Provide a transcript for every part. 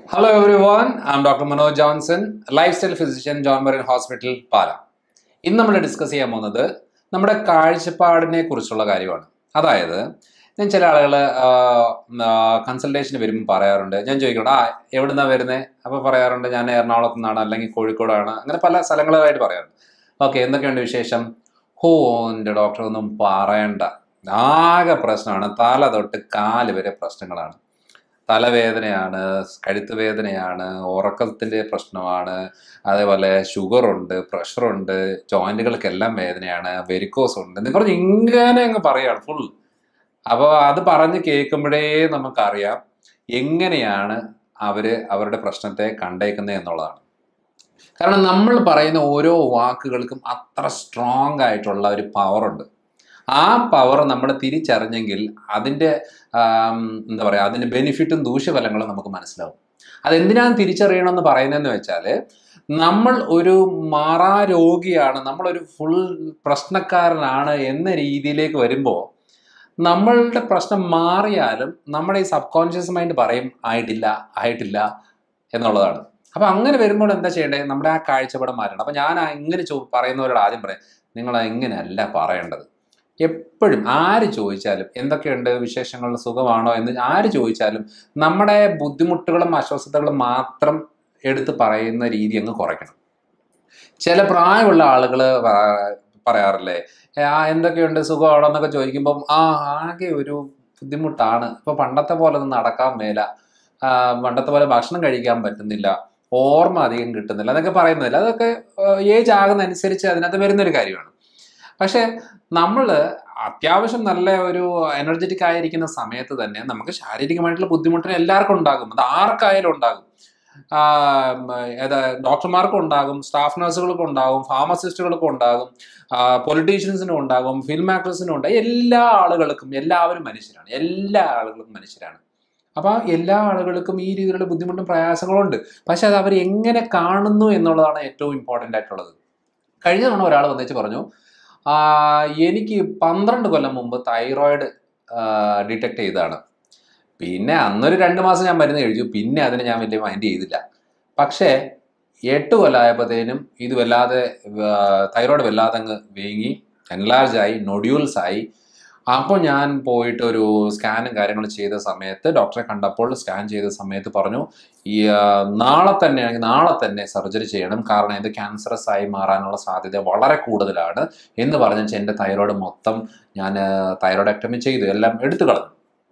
Hello everyone, I'm Dr. Manoj Johnson, lifestyle physician, John Marin Hospital, പാല ഇന്ന് നമ്മൾ discuss ചെയ്യാൻ പോകുന്നത് നമ്മുടെ കാഴ്ചപ്പാടിനെ കുറിച്ചുള്ള കാര്യമാണ് അതായത് ഞാൻ ചില ആളുകൾ കൺസൾട്ടേഷന് വരുമ്പോൾ പറയാറുണ്ട് ഞാൻ ചോദിക്കണ്ട ആ എവിടുന്നാ വരുന്നത് അപ്പോൾ പറയാറുണ്ട് ഞാൻ എറണാകുളത്ത് നിന്നാണ് അല്ലെങ്കിൽ കോഴിക്കോടാണ് അങ്ങനെ പല സ്ഥലങ്ങളായിട്ട് പറയാറുണ്ട് ഓക്കെ എന്തൊക്കെയുണ്ട് വിശേഷം ഹോ എൻ്റെ ഡോക്ടർ ഒന്നും പറയണ്ട ആകെ പ്രശ്നമാണ് തല തൊട്ട് കാല് വരെ പ്രശ്നങ്ങളാണ് തലവേദനയാണ് കഴുത്ത് വേദനയാണ് ഉറക്കത്തിൻ്റെ പ്രശ്നമാണ് അതേപോലെ ഷുഗറുണ്ട് പ്രഷറുണ്ട് ജോയിന്റുകൾക്കെല്ലാം വേദനയാണ് വെരിക്കോസ് ഉണ്ട് എന്ന് പറഞ്ഞ് ഇങ്ങനെ അങ്ങ് പറയാണ് ഫുൾ അപ്പോൾ അത് പറഞ്ഞ് കേൾക്കുമ്പോഴേ നമുക്കറിയാം എങ്ങനെയാണ് അവര് അവരുടെ പ്രശ്നത്തെ കണ്ടേക്കുന്നത് എന്നുള്ളതാണ് കാരണം നമ്മൾ പറയുന്ന ഓരോ വാക്കുകൾക്കും അത്ര സ്ട്രോങ് ആയിട്ടുള്ള ഒരു പവറുണ്ട് ആ പവർ നമ്മൾ തിരിച്ചറിഞ്ഞെങ്കിൽ അതിൻ്റെ ആം, എന്താ പറയുക അതിൻ്റെ ബെനിഫിറ്റും ദൂഷ്യഫലങ്ങളും നമുക്ക് മനസ്സിലാവും അതെന്തിനാണ് തിരിച്ചറിയണമെന്ന് പറയുന്നതെന്ന് വെച്ചാൽ നമ്മൾ ഒരു മാറാ രോഗിയാണ് നമ്മളൊരു ഫുൾ പ്രശ്നക്കാരനാണ് എന്ന രീതിയിലേക്ക് വരുമ്പോൾ നമ്മളുടെ പ്രശ്നം മാറിയാലും നമ്മുടെ ഈ സബ് കോൺഷ്യസ് മൈൻഡ് പറയും ആയിട്ടില്ല ആയിട്ടില്ല എന്നുള്ളതാണ് അപ്പം അങ്ങനെ വരുമ്പോൾ എന്താ ചെയ്യേണ്ടത് നമ്മുടെ ആ കാഴ്ചപ്പാട് മാറ്റണം അപ്പം ഞാൻ ആ ഇങ്ങനെ ചോ പറയുന്നവരോട് ആദ്യം പറയാം നിങ്ങൾ ഇങ്ങനെയല്ല പറയേണ്ടത് എപ്പോഴും ആര് ചോദിച്ചാലും എന്തൊക്കെയുണ്ട് വിശേഷങ്ങൾ സുഖമാണോ എന്ന് ആര് ചോദിച്ചാലും നമ്മുടെ ബുദ്ധിമുട്ടുകളും അസ്വസ്ഥതകളും മാത്രം എടുത്ത് പറയുന്ന രീതി അങ്ങ് കുറയ്ക്കണം ചില പ്രായമുള്ള ആളുകൾ പറയാറില്ലേ "ഏ, ആ എന്തൊക്കെയുണ്ട് സുഖമാണോ എന്നൊക്കെ ചോദിക്കുമ്പം ആ ആകെ ഒരു ബുദ്ധിമുട്ടാണ് ഇപ്പൊ പണ്ടത്തെ പോലെ ഒന്നും നടക്കാൻ മേല ആ, പണ്ടത്തെ പോലെ ഭക്ഷണം കഴിക്കാൻ പറ്റുന്നില്ല ഓർമ്മ അധികം കിട്ടുന്നില്ല എന്നൊക്കെ പറയുന്നില്ല അതൊക്കെ ഏജ് ആകുന്ന അനുസരിച്ച് അതിനകത്ത് വരുന്നൊരു കാര്യമാണ് പക്ഷെ നമ്മൾ അത്യാവശ്യം നല്ല ഒരു എനർജറ്റിക് ആയിരിക്കുന്ന സമയത്ത് തന്നെ നമുക്ക് ശാരീരികമായിട്ടുള്ള ബുദ്ധിമുട്ടിന് എല്ലാവർക്കും ഉണ്ടാകും അത് ആർക്കായാലും ഉണ്ടാകും ആ, ഉം, ഏതാ ഡോക്ടർമാർക്കും ഉണ്ടാകും സ്റ്റാഫ് നഴ്സുകൾക്കും ഉണ്ടാകും ഫാർമസിസ്റ്റുകൾക്കും ഉണ്ടാകും പൊളിറ്റീഷ്യൻസിനും ഉണ്ടാകും ഫിലിം ആക്ടേഴ്സിനും ഉണ്ടാകും എല്ലാ ആളുകൾക്കും എല്ലാവരും മനുഷ്യരാണ് എല്ലാ ആളുകളും മനുഷ്യരാണ് അപ്പോൾ എല്ലാ ആളുകൾക്കും ഈ രീതിയിലുള്ള ബുദ്ധിമുട്ടും പ്രയാസങ്ങളും ഉണ്ട് പക്ഷെ അത് അവർ എങ്ങനെ കാണുന്നു എന്നുള്ളതാണ് ഏറ്റവും ഇമ്പോർട്ടൻ്റ് ആയിട്ടുള്ളത് കഴിഞ്ഞ തവണ ഒരാൾ വന്നേച്ച് പറഞ്ഞു "ആ, എനിക്ക് പന്ത്രണ്ട് കൊല്ലം മുമ്പ് തൈറോയിഡ് ഡിറ്റക്ട് ചെയ്തതാണ് പിന്നെ അന്നൊരു രണ്ട് മാസം ഞാൻ മരുന്ന് കഴിച്ചു പിന്നെ അതിന് ഞാൻ വലിയ മൈൻഡ് ചെയ്തില്ല പക്ഷേ എട്ട് കൊല്ലമായപ്പോഴത്തേനും ഇത് വല്ലാതെ തൈറോയിഡ് വല്ലാതെ അങ്ങ് വീങ്ങി എൻലാർജ് ആയി നൊഡ്യൂൾസ് ആയി അപ്പോൾ ഞാൻ പോയിട്ട് ഒരു സ്കാനും കാര്യങ്ങളും ചെയ്ത സമയത്ത് ഡോക്ടറെ കണ്ടപ്പോൾ സ്കാൻ ചെയ്ത സമയത്ത് പറഞ്ഞു ഈ ആ, നാളെ തന്നെ ആണെങ്കിൽ നാളെ തന്നെ സർജറി ചെയ്യണം കാരണം ഇത് ക്യാൻസറസ് ആയി മാറാനുള്ള സാധ്യത വളരെ കൂടുതലാണ് എന്ന് പറഞ്ഞാൽ എൻ്റെ തൈറോയിഡ് മൊത്തം ഞാൻ തൈറോയിഡക്ടമി ചെയ്തു എല്ലാം എടുത്തു കളഞ്ഞു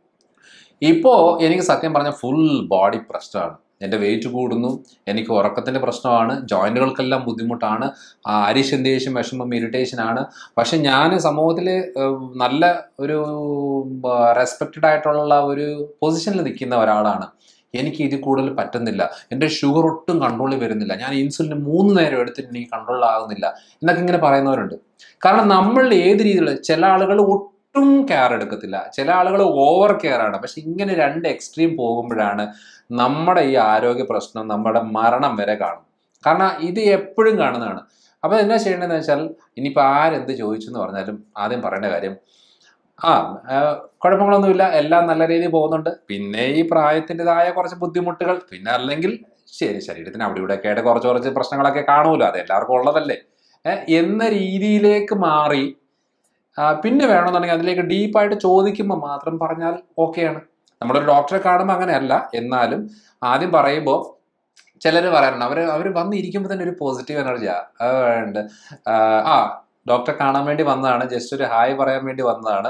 ഇപ്പോൾ എനിക്ക് സത്യം പറഞ്ഞ ഫുൾ ബോഡി പ്രശ്നമാണ് എൻ്റെ വെയിറ്റ് കൂടുന്നു എനിക്ക് ഉറക്കത്തിൻ്റെ പ്രശ്നമാണ് ജോയിൻറ്റുകൾക്കെല്ലാം ബുദ്ധിമുട്ടാണ് ആ, അരിശം ദേഷ്യം വിഷമം ഇറിറ്റേഷൻ ആണ് പക്ഷെ ഞാൻ സമൂഹത്തിൽ നല്ല ഒരു റെസ്പെക്റ്റഡ് ആയിട്ടുള്ള ഒരു പൊസിഷനിൽ നിൽക്കുന്ന ഒരാളാണ് എനിക്ക് ഇത് കൂടുതൽ പറ്റുന്നില്ല എൻ്റെ ഷുഗർ ഒട്ടും കൺട്രോളിൽ വരുന്നില്ല ഞാൻ ഇൻസുലിൻ മൂന്ന് നേരം എടുത്തിട്ട് എനിക്ക് കൺട്രോൾ ആകുന്നില്ല എന്നൊക്കെ ഇങ്ങനെ പറയുന്നവരുണ്ട് കാരണം നമ്മൾ ഏത് രീതിയിലുള്ള ചില ആളുകൾ ഒട്ടും കെയർ എടുക്കത്തില്ല ചില ആളുകൾ ഓവർ കെയർ ആണ് പക്ഷെ ഇങ്ങനെ രണ്ട് എക്സ്ട്രീം പോകുമ്പോഴാണ് നമ്മുടെ ഈ ആരോഗ്യ പ്രശ്നം നമ്മുടെ മരണം വരെ കാണും കാരണം ഇത് എപ്പോഴും കാണുന്നതാണ് അപ്പോൾ എന്നാ ചെയ്യേണ്ടതെന്ന് വെച്ചാൽ ഇനിയിപ്പോൾ ആരെന്ത് ചോദിച്ചു എന്ന് പറഞ്ഞാലും ആദ്യം പറയേണ്ട കാര്യം ആ ആ, കുഴപ്പങ്ങളൊന്നുമില്ല എല്ലാം നല്ല രീതിയിൽ പോകുന്നുണ്ട് പിന്നെ ഈ പ്രായത്തിൻ്റെതായ കുറച്ച് ബുദ്ധിമുട്ടുകൾ പിന്നെ അല്ലെങ്കിൽ ശരി ശരീരത്തിന് അവിടെ ഇവിടെയൊക്കെ ആയിട്ട് കുറച്ച് കുറച്ച് പ്രശ്നങ്ങളൊക്കെ കാണുമല്ലോ അത് എല്ലാവർക്കും ഉള്ളതല്ലേ ഏ, എന്ന രീതിയിലേക്ക് മാറി ആ, പിന്നെ വേണമെന്നുണ്ടെങ്കിൽ അതിലേക്ക് ഡീപ്പായിട്ട് ചോദിക്കുമ്പോൾ മാത്രം പറഞ്ഞാൽ ഓക്കെയാണ് നമ്മളൊരു ഡോക്ടറെ കാണുമ്പോൾ അങ്ങനെയല്ല എന്നാലും ആദ്യം പറയുമ്പോൾ ചിലർ പറയാറുണ്ട് അവർ അവർ വന്നിരിക്കുമ്പോൾ തന്നെ ഒരു പോസിറ്റീവ് എനർജിയാ ഉണ്ട് ആ ഡോക്ടറെ കാണാൻ വേണ്ടി വന്നതാണ് ജസ്റ്റ് ഒരു ഹായ് പറയാൻ വേണ്ടി വന്നതാണ്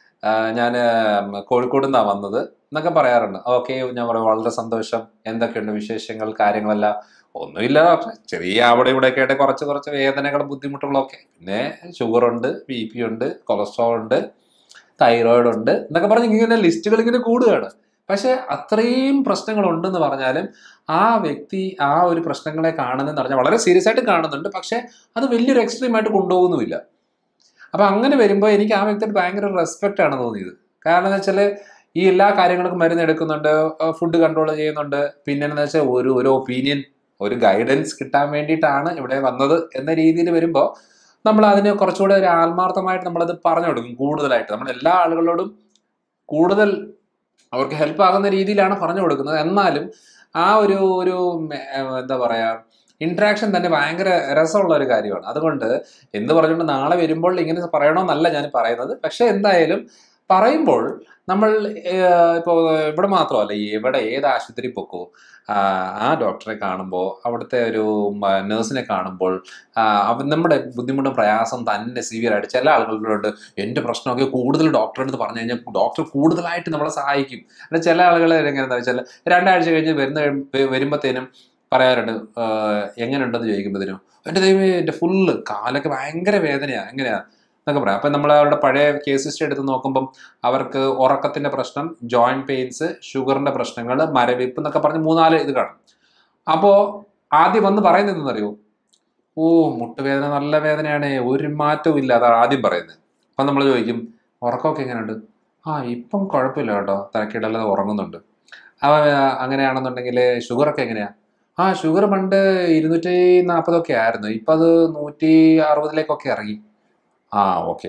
ഞാൻ കോഴിക്കോട് നിന്നാണ് വന്നത് എന്നൊക്കെ പറയാറുണ്ട് ഓക്കെ ഞാൻ പറയും വളരെ സന്തോഷം എന്തൊക്കെയുണ്ട് വിശേഷങ്ങൾ കാര്യങ്ങളെല്ലാം ഒന്നുമില്ല ഡോക്ടറെ ചെറിയ അവിടെ ഇവിടെയൊക്കെ ആയിട്ട് കുറച്ച് കുറച്ച് വേദനകളും ബുദ്ധിമുട്ടുകളൊക്കെ പിന്നെ ഷുഗർ ഉണ്ട് ബി പി ഉണ്ട് കൊളസ്ട്രോൾ ഉണ്ട് തൈറോയിഡ് ഉണ്ട് എന്നൊക്കെ പറഞ്ഞ് ഇങ്ങനെ ലിസ്റ്റുകൾ ഇങ്ങനെ കൂടുകയാണ് പക്ഷെ അത്രയും പ്രശ്നങ്ങൾ ഉണ്ടെന്ന് പറഞ്ഞാലും ആ വ്യക്തി ആ ഒരു പ്രശ്നങ്ങളെ കാണുന്നതെന്ന് പറഞ്ഞാൽ വളരെ സീരിയസ് ആയിട്ട് കാണുന്നുണ്ട് പക്ഷെ അത് വലിയൊരു എക്സ്ട്രീം ആയിട്ട് കൊണ്ടുപോകുന്നുമില്ല അപ്പൊ അങ്ങനെ വരുമ്പോൾ എനിക്ക് ആ വ്യക്തിയോട് ഭയങ്കര റെസ്പെക്റ്റ് ആണ് തോന്നിയത് കാരണം എന്ന് വെച്ചാൽ ഈ എല്ലാ കാര്യങ്ങൾക്കും മരുന്ന് എടുക്കുന്നുണ്ട് ഫുഡ് കൺട്രോൾ ചെയ്യുന്നുണ്ട് പിന്നെ എന്താ വെച്ചാൽ ഒരു ഒരു ഒപ്പീനിയൻ ഒരു ഗൈഡൻസ് കിട്ടാൻ വേണ്ടിയിട്ടാണ് ഇവിടെ വന്നത് എന്ന രീതിയിൽ വരുമ്പോൾ നമ്മൾ അതിന് കുറച്ചുകൂടെ ഒരു ആത്മാർത്ഥമായിട്ട് നമ്മളത് പറഞ്ഞു കൊടുക്കും കൂടുതലായിട്ട് നമ്മൾ എല്ലാ ആളുകളോടും കൂടുതൽ അവർക്ക് ഹെൽപ്പ് ആകുന്ന രീതിയിലാണ് പറഞ്ഞു കൊടുക്കുന്നത് എന്നാലും ആ ഒരു ഒരു മെ- എന്താ പറയാ ഇന്ററാക്ഷൻ തന്നെ ഭയങ്കര രസമുള്ള ഒരു കാര്യമാണ് അതുകൊണ്ട് എന്ത് പറഞ്ഞുകൊണ്ട് നാളെ വരുമ്പോൾ ഇങ്ങനെ പറയണമെന്നല്ല ഞാൻ പറയുന്നത് പക്ഷെ എന്തായാലും പറയുമ്പോൾ നമ്മൾ ഇപ്പോൾ ഇവിടെ മാത്രമല്ല എവിടെ ഏത് ആശുപത്രി പൊക്കോ ആ, ആ ഡോക്ടറെ കാണുമ്പോൾ അവിടുത്തെ ഒരു നേഴ്സിനെ കാണുമ്പോൾ ആ, അവ നമ്മുടെ ബുദ്ധിമുട്ടും പ്രയാസം തന്നെ സിവിയർ ആയിട്ട് ചില ആളുകളുണ്ട് എൻ്റെ പ്രശ്നമൊക്കെ കൂടുതൽ ഡോക്ടറെ അടുത്ത് പറഞ്ഞു കഴിഞ്ഞാൽ ഡോക്ടർ കൂടുതലായിട്ട് നമ്മളെ സഹായിക്കും അല്ല ചില ആളുകൾ എങ്ങനെയാണെന്ന് വെച്ചാൽ രണ്ടാഴ്ച കഴിഞ്ഞ് വരുന്ന വരുമ്പോഴത്തേനും പറയാറുണ്ട് "ആഹ് എങ്ങനെയുണ്ടെന്ന് ചോദിക്കുമ്പോഴത്തേനും എൻ്റെ ദൈവമേ എൻ്റെ ഫുള്ള് കാലൊക്കെ ഭയങ്കര വേദനയാണ് എങ്ങനെയാ എന്നൊക്കെ പറയാം അപ്പം നമ്മൾ അവരുടെ പഴയ കേസ് ഹിസ്റ്ററി എടുത്ത് നോക്കുമ്പം അവർക്ക് ഉറക്കത്തിൻ്റെ പ്രശ്നം ജോയിൻറ്റ് പെയിൻസ് ഷുഗറിൻ്റെ പ്രശ്നങ്ങൾ മരവിപ്പ് എന്നൊക്കെ പറഞ്ഞ് മൂന്നാല് ഇത് കാണും അപ്പോൾ ആദ്യം വന്ന് പറയുന്നത് എന്തെന്നറിയോ ഓ മുട്ടുവേദന നല്ല വേദനയാണ് ഒരു മാറ്റവും ഇല്ല അതാണ് ആദ്യം പറയുന്നത് അപ്പം നമ്മൾ ചോദിക്കും ഉറക്കമൊക്കെ എങ്ങനെയുണ്ട് ആ ഇപ്പം കുഴപ്പമില്ല കേട്ടോ തിരക്കിടല്ലാതെ ഉറങ്ങുന്നുണ്ട് അവ അങ്ങനെയാണെന്നുണ്ടെങ്കിൽ ഷുഗറൊക്കെ എങ്ങനെയാ ആ ഷുഗർ പണ്ട് ഇരുന്നൂറ്റി നാൽപ്പതൊക്കെ ആയിരുന്നു ഇപ്പം അത് നൂറ്റി അറുപതിലേക്കൊക്കെ ഇറങ്ങി ആ ഓക്കെ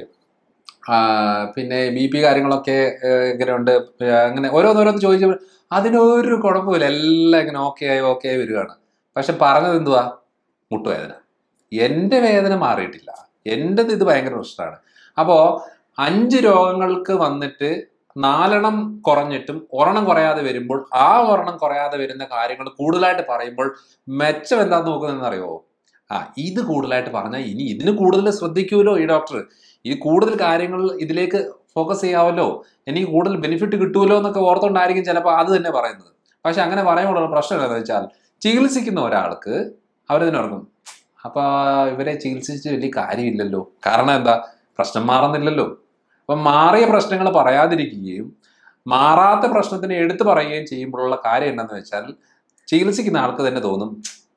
പിന്നെ ബി പി കാര്യങ്ങളൊക്കെ ഏഹ്, എങ്ങനെയുണ്ട് ഏഹ്, അങ്ങനെ ഓരോന്നോരോന്ന് ചോദിച്ചു അതിനൊരു കുഴപ്പമില്ല എല്ലാം ഇങ്ങനെ ഓക്കെ ആയി ഓക്കെ ആയി വരികയാണ് പക്ഷെ പറഞ്ഞത് എന്തുവാ മുട്ടുവേദന എൻ്റെ വേദന മാറിയിട്ടില്ല എൻ്റെത് ഇത് ഭയങ്കര പ്രശ്നമാണ് അപ്പോൾ അഞ്ച് രോഗങ്ങൾക്ക് വന്നിട്ട് നാലെണ്ണം കുറഞ്ഞിട്ടും ഒരെണ്ണം കുറയാതെ വരുമ്പോൾ ആ ഒരെണ്ണം കുറയാതെ വരുന്ന കാര്യങ്ങൾ കൂടുതലായിട്ട് പറയുമ്പോൾ മെച്ചം എന്താന്ന് നോക്കുന്നതെന്ന് അറിയോ ആ ഇത് കൂടുതലായിട്ട് പറഞ്ഞാൽ ഇനി ഇതിന് കൂടുതൽ ശ്രദ്ധിക്കുമല്ലോ ഈ ഡോക്ടർ ഈ കൂടുതൽ കാര്യങ്ങൾ ഇതിലേക്ക് ഫോക്കസ് ചെയ്യാമല്ലോ എനിക്ക് കൂടുതൽ ബെനിഫിറ്റ് കിട്ടുമല്ലോ എന്നൊക്കെ ഓർത്തുകൊണ്ടായിരിക്കും ചിലപ്പോൾ അത് തന്നെ പറയുന്നത് പക്ഷെ അങ്ങനെ പറയുമ്പോഴുള്ള പ്രശ്നം എന്താണെന്ന് വെച്ചാൽ ചികിത്സിക്കുന്ന ഒരാൾക്ക് അവരതിനോർക്കും അപ്പൊ ഇവരെ ചികിത്സിച്ച് വലിയ കാര്യമില്ലല്ലോ കാരണം എന്താ പ്രശ്നം മാറുന്നില്ലല്ലോ അപ്പം മാറിയ പ്രശ്നങ്ങൾ പറയാതിരിക്കുകയും മാറാത്ത പ്രശ്നത്തിനെ എടുത്തു പറയുകയും ചെയ്യുമ്പോഴുള്ള കാര്യം എന്താണെന്ന് വെച്ചാൽ ചികിത്സിക്കുന്ന ആൾക്ക് തന്നെ തോന്നും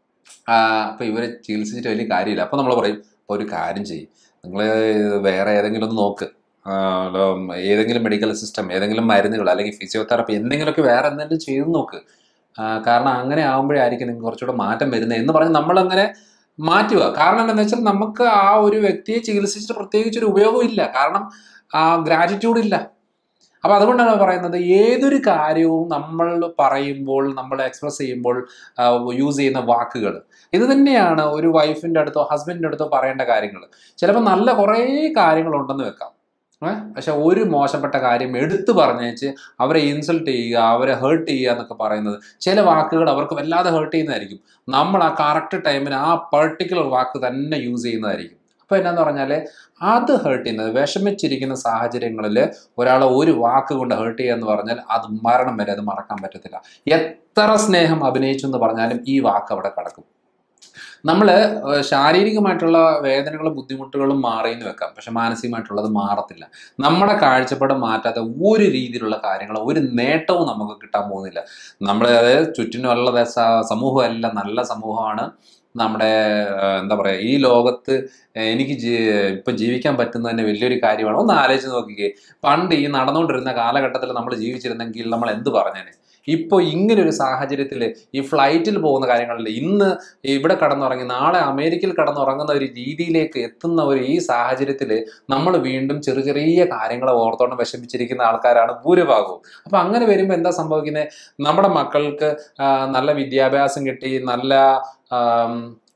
ആ, അപ്പൊ ഇവരെ ചികിത്സിച്ചിട്ട് വലിയ കാര്യമില്ല അപ്പൊ നമ്മൾ പറയും അപ്പൊ ഒരു കാര്യം ചെയ്യും നിങ്ങൾ വേറെ ഏതെങ്കിലും ഒന്ന് നോക്ക് ആ, ഉം, ഏതെങ്കിലും മെഡിക്കൽ സിസ്റ്റം ഏതെങ്കിലും മരുന്നുകൾ അല്ലെങ്കിൽ ഫിസിയോതെറാപ്പി എന്തെങ്കിലുമൊക്കെ വേറെ എന്തെങ്കിലും ചെയ്ത് നോക്ക് ആ, കാരണം അങ്ങനെ ആകുമ്പോഴായിരിക്കും നിങ്ങൾക്ക് കുറച്ചുകൂടെ മാറ്റം വരുന്നത് എന്ന് പറഞ്ഞ് നമ്മളങ്ങനെ മാറ്റുക കാരണം എന്താണെന്ന് വെച്ചാൽ നമുക്ക് ആ ഒരു വ്യക്തിയെ ചികിത്സിച്ചിട്ട് പ്രത്യേകിച്ച് ഒരു ഉപയോഗം ഇല്ല കാരണം ആ ഗ്രാറ്റിറ്റ്യൂഡ് ഇല്ല അപ്പൊ അതുകൊണ്ടാണ് പറയുന്നത് ഏതൊരു കാര്യവും നമ്മൾ പറയുമ്പോൾ നമ്മൾ എക്സ്പ്രസ് ചെയ്യുമ്പോൾ യൂസ് ചെയ്യുന്ന വാക്കുകൾ ഇത് തന്നെയാണ് ഒരു വൈഫിന്റെ അടുത്തോ ഹസ്ബൻഡിന്റെ അടുത്തോ പറയേണ്ട കാര്യങ്ങൾ ചിലപ്പോൾ നല്ല കുറേ കാര്യങ്ങളുണ്ടെന്ന് വെക്കാം ഏഹ് പക്ഷെ ഒരു മോശപ്പെട്ട കാര്യം എടുത്തു പറഞ്ഞേച്ച് അവരെ ഇൻസൾട്ട് ചെയ്യുക അവരെ ഹേർട്ട് ചെയ്യുക എന്നൊക്കെ പറയുന്നത് ചില വാക്കുകൾ അവർക്ക് വല്ലാതെ ഹേർട്ട് ചെയ്യുന്നതായിരിക്കും നമ്മൾ ആ കറക്റ്റ് ടൈമിന് ആ പെർട്ടിക്കുലർ വാക്ക് തന്നെ യൂസ് ചെയ്യുന്നതായിരിക്കും അപ്പോൾ എന്നാന്ന് പറഞ്ഞാൽ അത് ഹേർട്ട് ചെയ്യുന്നത് വിഷമിച്ചിരിക്കുന്ന സാഹചര്യങ്ങളിൽ ഒരാളെ ഒരു വാക്ക് കൊണ്ട് ഹേർട്ട് ചെയ്യുക എന്ന് പറഞ്ഞാൽ അത് മരണം വരെ അത് മറക്കാൻ പറ്റത്തില്ല എത്ര സ്നേഹം അഭിനയിച്ചു എന്ന് പറഞ്ഞാലും ഈ വാക്ക് അവിടെ കിടക്കും നമ്മൾ ശാരീരികമായിട്ടുള്ള വേദനകളും ബുദ്ധിമുട്ടുകളും മാറിയെന്ന് വെക്കാം പക്ഷെ മാനസികമായിട്ടുള്ളത് മാറത്തില്ല നമ്മുടെ കാഴ്ചപ്പാട് മാറ്റാത്ത ഒരു രീതിയിലുള്ള കാര്യങ്ങൾ ഒരു നേട്ടവും നമുക്ക് കിട്ടാൻ പോകുന്നില്ല നമ്മുടെ അതായത് ചുറ്റിനുള്ള സ- സമൂഹമല്ല നല്ല സമൂഹമാണ് നമ്മുടെ ആ, എന്താ പറയുക ഈ ലോകത്ത് എനിക്ക് ജീ ഇപ്പം ജീവിക്കാൻ പറ്റുന്നത് തന്നെ വലിയൊരു കാര്യമാണ് ഒന്ന് ആലോചിച്ച് നോക്കിക്കേ പണ്ട് ഈ നടന്നുകൊണ്ടിരുന്ന കാലഘട്ടത്തിൽ നമ്മൾ ജീവിച്ചിരുന്നെങ്കിൽ നമ്മൾ എന്ത് പറഞ്ഞേനെ ഇപ്പോൾ ഇങ്ങനെ ഒരു സാഹചര്യത്തിൽ ഈ ഫ്ലൈറ്റിൽ പോകുന്ന കാര്യങ്ങളിൽ ഇന്ന് ഇവിടെ കടന്നുറങ്ങി നാളെ അമേരിക്കയിൽ കടന്നുറങ്ങുന്ന ഒരു രീതിയിലേക്ക് എത്തുന്ന ഒരു ഈ സാഹചര്യത്തിൽ നമ്മൾ വീണ്ടും ചെറിയ ചെറിയ കാര്യങ്ങളെ ഓർത്തോണ്ട് വിഷമിച്ചിരിക്കുന്ന ആൾക്കാരാണ് ഭൂരിഭാഗവും അപ്പൊ അങ്ങനെ വരുമ്പോൾ എന്താ സംഭവിക്കുന്നത് നമ്മുടെ മക്കൾക്ക് ആ, നല്ല വിദ്യാഭ്യാസം കിട്ടി നല്ല ആം,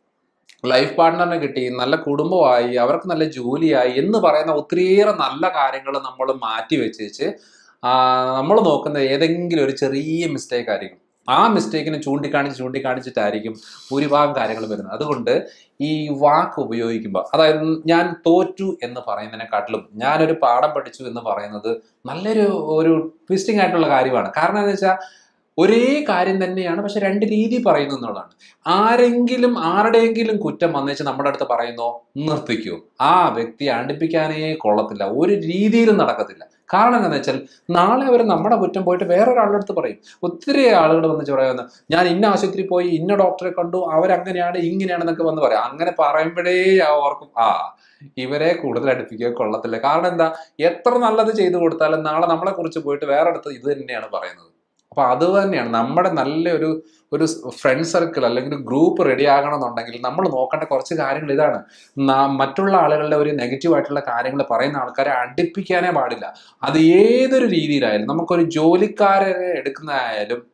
ലൈഫ് പാർട്ട്ണറിനെ കിട്ടി നല്ല കുടുംബമായി അവർക്ക് നല്ല ജോലിയായി എന്ന് പറയുന്ന ഒത്തിരിയേറെ നല്ല കാര്യങ്ങൾ നമ്മൾ മാറ്റി വെച്ചേച്ച് നമ്മൾ നോക്കുന്ന ഏതെങ്കിലും ഒരു ചെറിയ മിസ്റ്റേക്ക് ആയിരിക്കും ആ മിസ്റ്റേക്കിനെ ചൂണ്ടിക്കാണിച്ച് ചൂണ്ടിക്കാണിച്ചിട്ടായിരിക്കും ഭൂരിഭാഗം കാര്യങ്ങൾ വരുന്നത് അതുകൊണ്ട് ഈ വാക്ക് ഉപയോഗിക്കുമ്പോൾ അതായത് ഞാൻ തോറ്റു എന്ന് പറയുന്നതിനെക്കാട്ടിലും ഞാനൊരു പാഠം പഠിച്ചു എന്ന് പറയുന്നത് നല്ലൊരു ഒരു ട്വിസ്റ്റിംഗ് ആയിട്ടുള്ള കാര്യമാണ് കാരണം എന്താ വെച്ചാൽ ഒരേ കാര്യം തന്നെയാണ് പക്ഷെ രണ്ട് രീതി പറയുന്നു എന്നുള്ളതാണ് ആരെങ്കിലും ആരുടെയെങ്കിലും കുറ്റം വന്നേച്ച് നമ്മുടെ അടുത്ത് പറയുന്നോ നിർത്തിക്കൂ ആ വ്യക്തിയെ അടുപ്പിക്കാനേ കൊള്ളത്തില്ല ഒരു രീതിയിലും നടക്കത്തില്ല കാരണം എന്താണെന്ന് വെച്ചാൽ നാളെ അവർ നമ്മുടെ കുറ്റം പോയിട്ട് വേറൊരാളുടെ അടുത്ത് പറയും ഒത്തിരി ആളുകൾ വന്ന് പറയുന്നു ഞാൻ ഇന്ന ആശുപത്രി പോയി ഇന്ന ഡോക്ടറെ കണ്ടു അവരങ്ങനെയാണ് ഇങ്ങനെയാണെന്നൊക്കെ വന്ന് പറയാം അങ്ങനെ പറയുമ്പോഴേ ഓർക്കും ആ ഇവരെ കൂടുതൽ അടുപ്പിക്കുക കൊള്ളത്തില്ല കാരണം എന്താ എത്ര നല്ലത് ചെയ്തു കൊടുത്താലും നാളെ നമ്മളെ കുറിച്ച് പോയിട്ട് വേറെ അടുത്ത് ഇത് തന്നെയാണ് പറയുന്നത് അപ്പൊ അത് തന്നെയാണ് നമ്മുടെ നല്ലൊരു ഒരു ഫ്രണ്ട് സർക്കിൾ അല്ലെങ്കിൽ ഒരു ഗ്രൂപ്പ് റെഡി ആകണമെന്നുണ്ടെങ്കിൽ നമ്മൾ നോക്കേണ്ട കുറച്ച് കാര്യങ്ങൾ ഇതാണ് നാ- മറ്റുള്ള ആളുകളുടെ ഒരു നെഗറ്റീവ് ആയിട്ടുള്ള കാര്യങ്ങൾ പറയുന്ന ആൾക്കാരെ അടുപ്പിക്കാനേ പാടില്ല അത് ഏതൊരു രീതിയിലായാലും നമുക്കൊരു ജോലിക്കാരനെ എടുക്കുന്നതായാലും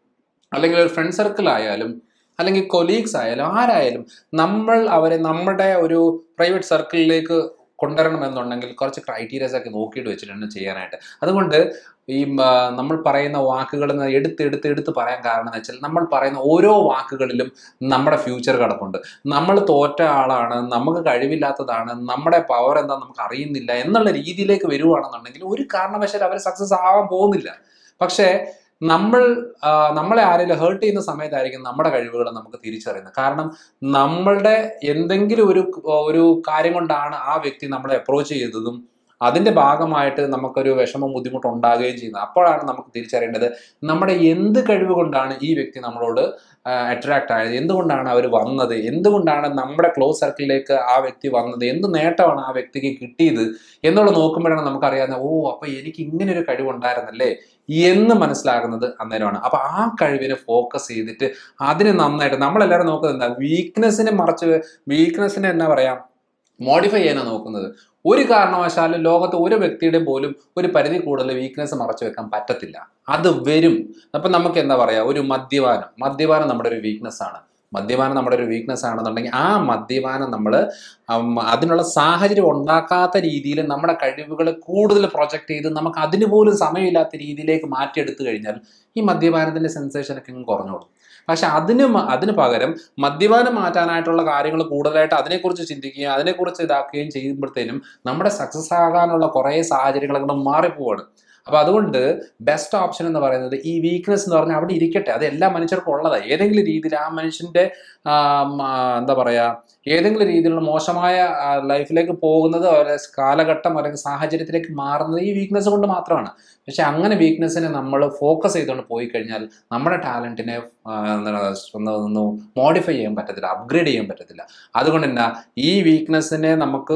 അല്ലെങ്കിൽ ഒരു ഫ്രണ്ട് സർക്കിൾ ആയാലും അല്ലെങ്കിൽ കൊലീഗ്സ് ആയാലും ആരായാലും നമ്മൾ അവരെ നമ്മുടെ ഒരു പ്രൈവറ്റ് സർക്കിളിലേക്ക് കൊണ്ടുവരണമെന്നുണ്ടെങ്കിൽ കുറച്ച് ക്രൈറ്റീരിയസ് ഒക്കെ നോക്കിയിട്ട് വെച്ചിട്ടുണ്ട് ചെയ്യാനായിട്ട് അതുകൊണ്ട് ഈ ആ, നമ്മൾ പറയുന്ന വാക്കുകൾ എടുത്ത് എടുത്ത് എടുത്ത് പറയാൻ കാരണം എന്ന് വെച്ചാൽ നമ്മൾ പറയുന്ന ഓരോ വാക്കുകളിലും നമ്മുടെ ഫ്യൂച്ചർ കിടപ്പുണ്ട് നമ്മൾ തോറ്റ ആളാണ് നമുക്ക് കഴിവില്ലാത്തതാണ് നമ്മുടെ പവർ എന്താ നമുക്ക് അറിയുന്നില്ല എന്നുള്ള രീതിയിലേക്ക് വരുവാണെന്നുണ്ടെങ്കിൽ ഒരു കാരണവശാലും അവർ സക്സസ് ആവാൻ പോകുന്നില്ല പക്ഷേ നമ്മൾ ആ, നമ്മളെ ആരെങ്കിലും ഹേർട്ട് ചെയ്യുന്ന സമയത്തായിരിക്കും നമ്മുടെ കഴിവുകൾ നമുക്ക് തിരിച്ചറിയുന്നത് കാരണം നമ്മളുടെ എന്തെങ്കിലും ഒരു ഒരു കാര്യം കൊണ്ടാണ് ആ വ്യക്തി നമ്മളെ അപ്രോച്ച് ചെയ്തതും അതിന്റെ ഭാഗമായിട്ട് നമുക്കൊരു വിഷമം ബുദ്ധിമുട്ട് ഉണ്ടാകുകയും ചെയ്യുന്നത് അപ്പോഴാണ് നമുക്ക് തിരിച്ചറിയേണ്ടത് നമ്മുടെ എന്ത് കഴിവ് കൊണ്ടാണ് ഈ വ്യക്തി നമ്മളോട് അട്രാക്ട് ആയത് എന്തുകൊണ്ടാണ് അവർ വന്നത് എന്തുകൊണ്ടാണ് നമ്മുടെ ക്ലോസ് സർക്കിളിലേക്ക് ആ വ്യക്തി വന്നത് എന്ത് നേട്ടമാണ് ആ വ്യക്തിക്ക് കിട്ടിയത് എന്നുള്ളത് നോക്കുമ്പോഴാണ് നമുക്കറിയാവുന്നത് ഓ അപ്പൊ എനിക്ക് ഇങ്ങനെ ഒരു കഴിവുണ്ടായിരുന്നല്ലേ എന്ന് മനസ്സിലാകുന്നത് അന്നേരമാണ് അപ്പൊ ആ കഴിവിനെ ഫോക്കസ് ചെയ്തിട്ട് അതിന് നന്നായിട്ട് നമ്മളെല്ലാവരും നോക്കുന്നത് എന്താ വീക്ക്നെസ്സിനെ മറച്ച് വീക്ക്നെസ്സിനെ എന്നാ പറയാ മോഡിഫൈ ചെയ്യാനാണ് നോക്കുന്നത് ഒരു കാരണവശാലും ലോകത്ത് ഒരു വ്യക്തിയുടെ പോലും ഒരു പരിധി കൂടുതൽ വീക്ക്നെസ് മറച്ചു വെക്കാൻ പറ്റത്തില്ല അത് വരും അപ്പൊ നമുക്ക് എന്താ പറയാ ഒരു മദ്യപാനം മദ്യപാനം നമ്മുടെ ഒരു വീക്ക്നെസ് ആണ് മദ്യപാനം നമ്മുടെ ഒരു വീക്ക്നെസ് ആണെന്നുണ്ടെങ്കിൽ ആ മദ്യപാനം നമ്മൾ അതിനുള്ള സാഹചര്യം ഉണ്ടാക്കാത്ത രീതിയിൽ നമ്മുടെ കഴിവുകൾ കൂടുതൽ പ്രൊജക്റ്റ് ചെയ്ത് നമുക്ക് അതിന് പോലും സമയമില്ലാത്ത രീതിയിലേക്ക് മാറ്റിയെടുത്തു കഴിഞ്ഞാൽ ഈ മദ്യപാനത്തിന്റെ സെൻസേഷനൊക്കെ അങ്ങ് കുറഞ്ഞോളും പക്ഷെ അതിന് മ- അതിന് പകരം മദ്യപാനം മാറ്റാനായിട്ടുള്ള കാര്യങ്ങൾ കൂടുതലായിട്ട് അതിനെക്കുറിച്ച് ചിന്തിക്കുകയും അതിനെക്കുറിച്ച് ഇതാക്കുകയും ചെയ്യുമ്പോഴത്തേനും നമ്മുടെ സക്സസ് ആകാനുള്ള കുറേ സാഹചര്യങ്ങൾ അങ്ങോട്ട് മാറിപ്പോവാണ് അപ്പൊ അതുകൊണ്ട് ബെസ്റ്റ് ഓപ്ഷൻ എന്ന് പറയുന്നത് ഈ വീക്ക്നെസ് എന്ന് പറഞ്ഞാൽ അവിടെ ഇരിക്കട്ടെ അത് എല്ലാ മനുഷ്യർക്കും ഉള്ളതാണ് ഏതെങ്കിലും രീതിയിൽ ആ മനുഷ്യന്റെ ആ, മ, എന്താ പറയാ ഏതെങ്കിലും രീതിയിലുള്ള മോശമായ ലൈഫിലേക്ക് പോകുന്നത് ഒരു കാലഘട്ടം അല്ലെങ്കിൽ സാഹചര്യത്തിലേക്ക് മാറുന്നത് ഈ വീക്ക്നെസ് കൊണ്ട് മാത്രമാണ് പക്ഷെ അങ്ങനെ വീക്ക്നെസ്സിനെ നമ്മൾ ഫോക്കസ് ചെയ്തുകൊണ്ട് പോയി കഴിഞ്ഞാൽ നമ്മുടെ ടാലന്റിനെ എന്താണ് ഒന്ന് ഒന്ന് മോഡിഫൈ ചെയ്യാൻ പറ്റത്തില്ല അപ്ഗ്രേഡ് ചെയ്യാൻ പറ്റത്തില്ല അതുകൊണ്ട് തന്നെ ഈ വീക്ക്നെസ്സിനെ നമുക്ക്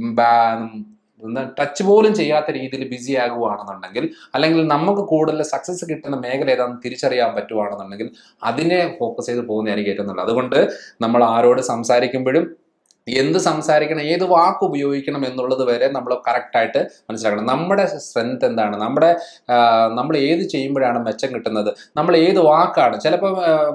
ടച്ച് പോലും ചെയ്യാത്ത രീതിയിൽ ബിസി ആകുവാണെന്നുണ്ടെങ്കിൽ അല്ലെങ്കിൽ നമുക്ക് കൂടുതൽ സക്സസ് കിട്ടുന്ന മേഖല ഏതാണെന്ന് തിരിച്ചറിയാൻ പറ്റുവാണെന്നുണ്ടെങ്കിൽ അതിനെ ഫോക്കസ് ചെയ്ത് പോകുന്നതായിരിക്കും ഏറ്റവും നല്ലത് അതുകൊണ്ട് നമ്മൾ ആരോട് സംസാരിക്കുമ്പോഴും എന്ത് സംസാരിക്കണം ഏത് വാക്ക് ഉപയോഗിക്കണം എന്നുള്ളത് വരെ നമ്മൾ കറക്റ്റായിട്ട് മനസ്സിലാക്കണം നമ്മുടെ സ്ട്രെങ്ത് എന്താണ് നമ്മുടെ ആ, നമ്മൾ ഏത് ചെയ്യുമ്പോഴാണ് മെച്ചം കിട്ടുന്നത് നമ്മൾ ഏത് വാക്കാണ് ചിലപ്പോൾ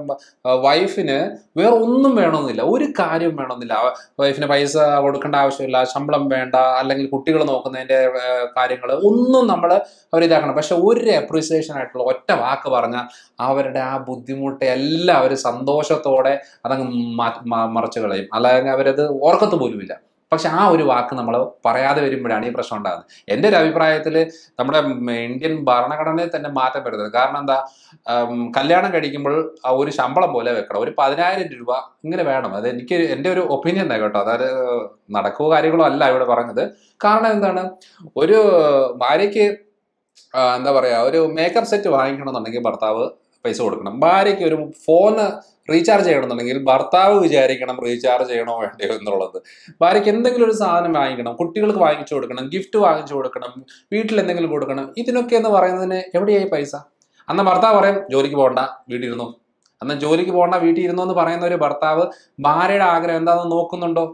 വൈഫിന് വേറെ ഒന്നും വേണമെന്നില്ല ഒരു കാര്യം വേണമെന്നില്ല വൈഫിന് പൈസ കൊടുക്കേണ്ട ആവശ്യമില്ല ശമ്പളം വേണ്ട അല്ലെങ്കിൽ കുട്ടികൾ നോക്കുന്നതിൻ്റെ കാര്യങ്ങൾ ഒന്നും നമ്മൾ അവരിതാക്കണം പക്ഷെ ഒരു അപ്രീസിയേഷൻ ആയിട്ടുള്ള ഒറ്റ വാക്ക് പറഞ്ഞാൽ അവരുടെ ആ ബുദ്ധിമുട്ട് എല്ലാം അവർ സന്തോഷത്തോടെ അതങ്ങ് മാ- മ- മറച്ചു കളയും അല്ലെങ്കിൽ അവരത് ഓർക്കത്ത് പോലുമില്ല പക്ഷെ ആ ഒരു വാക്ക് നമ്മൾ പറയാതെ വരുമ്പോഴാണ് ഈ പ്രശ്നം ഉണ്ടാകുന്നത് എൻ്റെ ഒരു അഭിപ്രായത്തിൽ നമ്മുടെ ഉം, ഇന്ത്യൻ ഭരണഘടനയിൽ തന്നെ മാറ്റം വരുന്നത് കാരണം എന്താ ഉം, കല്യാണം കഴിക്കുമ്പോൾ ആ ഒരു ശമ്പളം പോലെ വെക്കണം ഒരു പതിനായിരം രൂപ ഇങ്ങനെ വേണം അത് എനിക്ക് എൻ്റെ ഒരു ഒപ്പീനിയൻ കേട്ടോ അതായത് നടക്കുക കാര്യങ്ങളോ അല്ല ഇവിടെ പറഞ്ഞത് കാരണം എന്താണ് ഒരു ഭാര്യയ്ക്ക് ആ, എന്താ പറയാ ഒരു മേക്കപ്പ് സെറ്റ് വാങ്ങിക്കണമെന്നുണ്ടെങ്കിൽ ഭർത്താവ് പൈസ കൊടുക്കണം ഭാര്യയ്ക്ക് ഒരു ഫോണ് റീചാർജ് ചെയ്യണമെന്നുണ്ടെങ്കിൽ ഭർത്താവ് വിചാരിക്കണം റീചാർജ് ചെയ്യണോ വേണ്ടയോ എന്നുള്ളത് ഭാര്യയ്ക്ക് എന്തെങ്കിലും ഒരു സാധനം വാങ്ങിക്കണം കുട്ടികൾക്ക് വാങ്ങിച്ചു കൊടുക്കണം ഗിഫ്റ്റ് വാങ്ങിച്ചു കൊടുക്കണം വീട്ടിൽ എന്തെങ്കിലും കൊടുക്കണം ഇതിനൊക്കെ എന്ന് പറയുന്നതിന് എവിടെയായി പൈസ അന്ന് ഭർത്താവ് പറയും ജോലിക്ക് പോകണ്ട വീട്ടിലിരുന്നു അന്ന് ജോലിക്ക് പോകണ്ട വീട്ടിൽ ഇരുന്നു എന്ന് പറയുന്ന ഒരു ഭർത്താവ് ഭാര്യയുടെ ആഗ്രഹം എന്താണെന്ന് നോക്കുന്നുണ്ടോ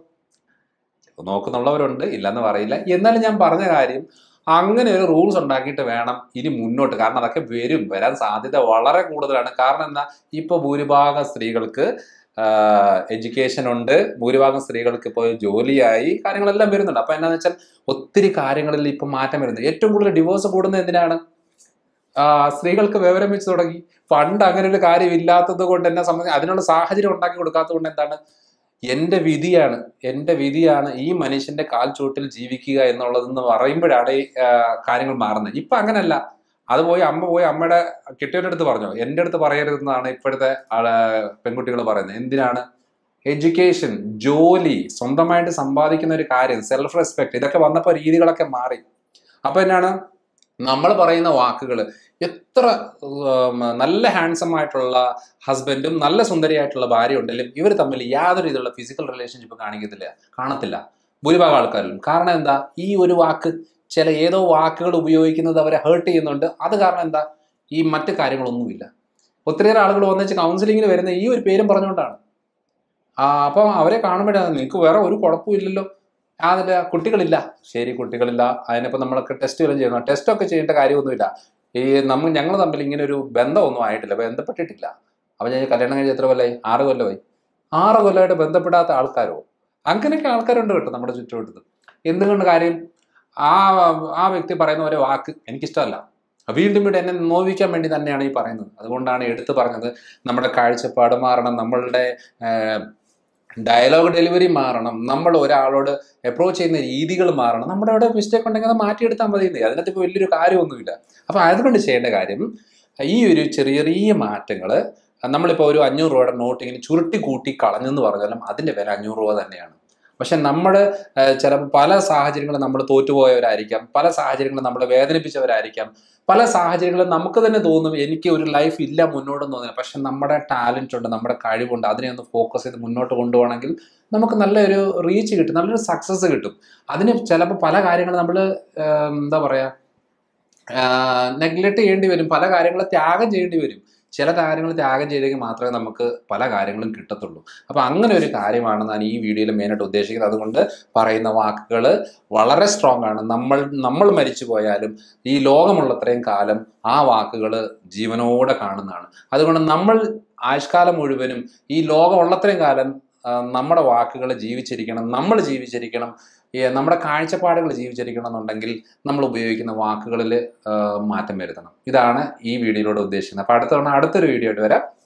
നോക്കുന്നുള്ളവരുണ്ട് ഇല്ലെന്ന് പറയില്ല എന്നാലും ഞാൻ പറഞ്ഞ കാര്യം അങ്ങനെ ഒരു റൂൾസ് ഉണ്ടാക്കിയിട്ട് വേണം ഇനി മുന്നോട്ട് കാരണം അതൊക്കെ വരും വരാൻ സാധ്യത വളരെ കൂടുതലാണ് കാരണം എന്താ ഇപ്പൊ ഭൂരിഭാഗം സ്ത്രീകൾക്ക് എഡ്യൂക്കേഷൻ ഉണ്ട് ഭൂരിഭാഗം സ്ത്രീകൾക്ക് ഇപ്പോൾ ജോലിയായി കാര്യങ്ങളെല്ലാം വരുന്നുണ്ട് അപ്പൊ എന്നാന്ന് വെച്ചാൽ ഒത്തിരി കാര്യങ്ങളിൽ ഇപ്പൊ മാറ്റം വരുന്നത് ഏറ്റവും കൂടുതൽ ഡിവോഴ്സ് കൂടുന്നത് എന്തിനാണ് ആ, സ്ത്രീകൾക്ക് വിവരം വെച്ച് തുടങ്ങി പണ്ട് അങ്ങനെ ഒരു കാര്യം ഇല്ലാത്തത് കൊണ്ട് എന്നെ സംബന്ധിച്ച് അതിനുള്ള സാഹചര്യം ഉണ്ടാക്കി കൊടുക്കാത്തത് കൊണ്ട് എന്താണ് എന്റെ വിധിയാണ് എന്റെ വിധിയാണ് ഈ മനുഷ്യന്റെ കാൽ ചുവട്ടിൽ ജീവിക്കുക എന്നുള്ളതെന്ന് പറയുമ്പോഴാണ് ഈ ആ, കാര്യങ്ങൾ മാറുന്നത് ഇപ്പൊ അങ്ങനല്ല അത് പോയി അമ്മ പോയി അമ്മയുടെ കെട്ടിയവരുടെ അടുത്ത് പറഞ്ഞു എൻ്റെ അടുത്ത് പറയരുതെന്നാണ് ഇപ്പോഴത്തെ പെൺകുട്ടികൾ പറയുന്നത് എന്തിനാണ് എഡ്യൂക്കേഷൻ ജോലി സ്വന്തമായിട്ട് സമ്പാദിക്കുന്ന ഒരു കാര്യം സെൽഫ് റെസ്പെക്ട് ഇതൊക്കെ വന്നപ്പോൾ രീതികളൊക്കെ മാറി അപ്പൊ എന്നാണ് നമ്മൾ പറയുന്ന വാക്കുകൾ എത്ര ഉം, നല്ല ഹാൻസം ആയിട്ടുള്ള ഹസ്ബൻഡും നല്ല സുന്ദരിയായിട്ടുള്ള ഭാര്യ ഉണ്ടെങ്കിലും ഇവർ തമ്മിൽ യാതൊരു രീതിയിലുള്ള ഫിസിക്കൽ റിലേഷൻഷിപ്പ് കാണിക്കത്തില്ല കാണത്തില്ല ഭൂരിഭാഗം ആൾക്കാരിലും കാരണം എന്താ ഈ ഒരു വാക്ക് ചില ഏതോ വാക്കുകൾ ഉപയോഗിക്കുന്നത് അവരെ ഹേർട്ട് ചെയ്യുന്നുണ്ട് അത് കാരണം എന്താ ഈ മറ്റു കാര്യങ്ങളൊന്നുമില്ല ഒത്തിരിയേറെ ആളുകൾ വന്നിച്ച് കൗൺസിലിങ്ങിന് വരുന്ന ഈ ഒരു പേരും പറഞ്ഞുകൊണ്ടാണ് ആ അപ്പം അവരെ കാണുമ്പോഴാണ് നിങ്ങൾക്ക് വേറെ ഒരു കുഴപ്പമില്ലല്ലോ അതില്ല കുട്ടികളില്ല ശരി കുട്ടികളില്ല അതിനിപ്പോൾ നമ്മളൊക്കെ ടെസ്റ്റ് വല്ലതും ചെയ്യണം ടെസ്റ്റൊക്കെ ചെയ്യേണ്ട കാര്യമൊന്നുമില്ല ഈ നമ്മൾ ഞങ്ങൾ തമ്മിൽ ഇങ്ങനെ ഒരു ബന്ധമൊന്നും ആയിട്ടില്ല ബന്ധപ്പെട്ടിട്ടില്ല അപ്പോൾ ഞാൻ കല്യാണം കഴിഞ്ഞ് എത്ര കൊല്ലമായി ആറ് കൊല്ലമായി ആറ് കൊല്ലമായിട്ട് ബന്ധപ്പെടാത്ത ആൾക്കാരോ അങ്ങനെയൊക്കെ ആൾക്കാരുണ്ട് കേട്ടോ നമ്മുടെ ചുറ്റുവട്ടത്ത് എന്തുകൊണ്ട് കാര്യം ആ ആ വ്യക്തി പറയുന്ന ഒരു വാക്ക് എനിക്കിഷ്ടമല്ല വീണ്ടും വീണ്ടും എന്നെ നോവിക്കാൻ വേണ്ടി തന്നെയാണ് ഈ പറയുന്നത് അതുകൊണ്ടാണ് എടുത്തു പറഞ്ഞത് നമ്മുടെ കാഴ്ചപ്പാട് മാറണം നമ്മളുടെ ഡയലോഗ് ഡെലിവറി മാറണം നമ്മൾ ഒരാളോട് അപ്രോച്ച് ചെയ്യുന്ന രീതികൾ മാറണം നമ്മുടെ അവിടെ മിസ്റ്റേക്ക് ഉണ്ടെങ്കിൽ അത് മാറ്റിയെടുത്താൽ മതി അതിനകത്ത് ഇപ്പോൾ വലിയൊരു കാര്യമൊന്നുമില്ല അപ്പോൾ അതുകൊണ്ട് ചെയ്യേണ്ട കാര്യം ഈ ഒരു ചെറിയ ചെറിയ മാറ്റങ്ങൾ നമ്മളിപ്പോൾ ഒരു അഞ്ഞൂറ് രൂപയുടെ നോട്ട് ഇങ്ങനെ ചുരുട്ടി കൂട്ടി കളഞ്ഞെന്ന് പറഞ്ഞാലും അതിൻ്റെ വില അഞ്ഞൂറ് രൂപ തന്നെയാണ് പക്ഷെ നമ്മൾ ചിലപ്പോൾ പല സാഹചര്യങ്ങളും നമ്മൾ തോറ്റുപോയവരായിരിക്കാം പല സാഹചര്യങ്ങളും നമ്മളെ വേദനിപ്പിച്ചവരായിരിക്കാം പല സാഹചര്യങ്ങളും നമുക്ക് തന്നെ തോന്നും എനിക്ക് ഒരു ലൈഫ് ഇല്ല മുന്നോട്ട് തോന്നില്ല പക്ഷെ നമ്മുടെ ടാലൻ്റ് ഉണ്ട് നമ്മുടെ കഴിവുണ്ട് അതിനെ ഒന്ന് ഫോക്കസ് ചെയ്ത് മുന്നോട്ട് കൊണ്ടുപോകണമെങ്കിൽ നമുക്ക് നല്ലൊരു റീച്ച് കിട്ടും നല്ലൊരു സക്സസ് കിട്ടും അതിന് ചിലപ്പോൾ പല കാര്യങ്ങൾ നമ്മൾ എന്താ പറയുക നെഗ്ലക്ട് ചെയ്യേണ്ടി വരും പല കാര്യങ്ങളും ത്യാഗം ചെയ്യേണ്ടി വരും ചില കാര്യങ്ങൾ ത്യാഗം ചെയ്തെങ്കിൽ മാത്രമേ നമുക്ക് പല കാര്യങ്ങളും കിട്ടത്തുള്ളൂ അപ്പോൾ അങ്ങനെ ഒരു കാര്യമാണ് ഞാൻ ഈ വീഡിയോയിൽ മെയിനായിട്ട് ഉദ്ദേശിക്കുന്നത് അതുകൊണ്ട് പറയുന്ന വാക്കുകൾ വളരെ സ്ട്രോങ് ആണ് നമ്മൾ നമ്മൾ മരിച്ചു പോയാലും ഈ ലോകമുള്ളത്രയും കാലം ആ വാക്കുകൾ ജീവനോടെ കാണുന്നതാണ് അതുകൊണ്ട് നമ്മൾ ആയുഷ്കാലം മുഴുവനും ഈ ലോകം ഉള്ളത്രയും കാലം ആ, നമ്മുടെ വാക്കുകൾ ജീവിച്ചിരിക്കണം നമ്മൾ ജീവിച്ചിരിക്കണം ഈ നമ്മുടെ കാഴ്ചപ്പാടുകൾ ജീവിച്ചിരിക്കണം എന്നുണ്ടെങ്കിൽ നമ്മൾ ഉപയോഗിക്കുന്ന വാക്കുകളിൽ മാറ്റം വരുത്തണം ഇതാണ് ഈ വീഡിയോയിലൂടെ ഉദ്ദേശിക്കുന്നത് അപ്പോൾ അടുത്ത തവണ അടുത്തൊരു വീഡിയോ ആയിട്ട് വരാം